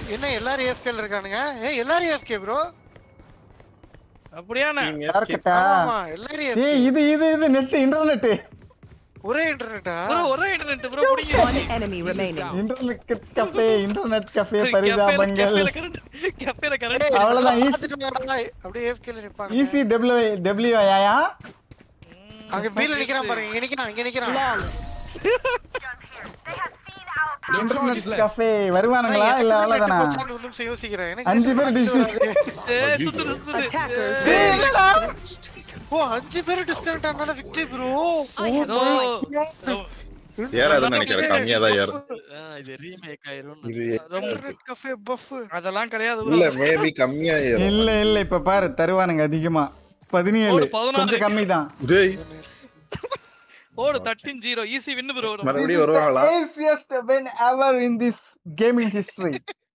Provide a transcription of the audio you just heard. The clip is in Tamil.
என்ன எல்லாரும் ஏஎஃப்கேல இருக்கானுங்க ஏ எல்லாரும் ஏஎஃப்கே ப்ரோ அப்படியாண்ணே Team யார் AFK. கட்டா ஆமா எல்லாரும் AFK. ஏய் இது இது இது நெட் இன்டர்நெட் ஒரே இன்டர்நெட்டா ப்ரோ ஒரே இன்டர்நெட் ப்ரோ புடிங்க One enemy remaining. Internet cafe internet cafe பரிதாபங்கள் கஃபேல கரண்ட் அவ்வளவுதான் ஈஸி பார்த்துட்டு வாடா. அப்படியே ஏஎஃப்கேல நிப்பாங்க ஈஸி டபிள்யூ டபிள்யூ ஆயா அங்க பீல நிக்கிறான் பாருங்க இங்க நிக்கிறான் இங்க நிக்கிறான் இன்டர்நெட் கஃபே வருவானுங்களா இல்ல அவ்வளவுதானா ஒரு நிமிஷம் யோசிக்கிறேன் எனக்கு அஞ்சு பேர் டிசி சுத்துது சுத்துது Attackers ஏய் இல்லடா ஓ அஞ்சு பேர் டிஸ்கனெக்ட் ஆனால விக்டரி ப்ரோ ஏறாதுன்னு நினைக்கிறேன் கம்மியா தான் ஏறும் இது ரீமேக் ஆயிரும் இது ரொம்ப இன்டர்நெட் கஃபே பஃப் அதெல்லாம் கிடையாது இல்ல bro. மேபி கம்மியா ஏறும் இல்ல இல்ல இப்ப பாரு தருவானுங்க அதிகமா பதினேழு ஒரு பதினாறு. கொஞ்சம் கம்மி தான் டேய் ஓடு தட்டின் ஜீரோ ஈஸி வின்னு ப்ரோ மறுபடியும் வருவாங்களா easiest win ever in this gaming history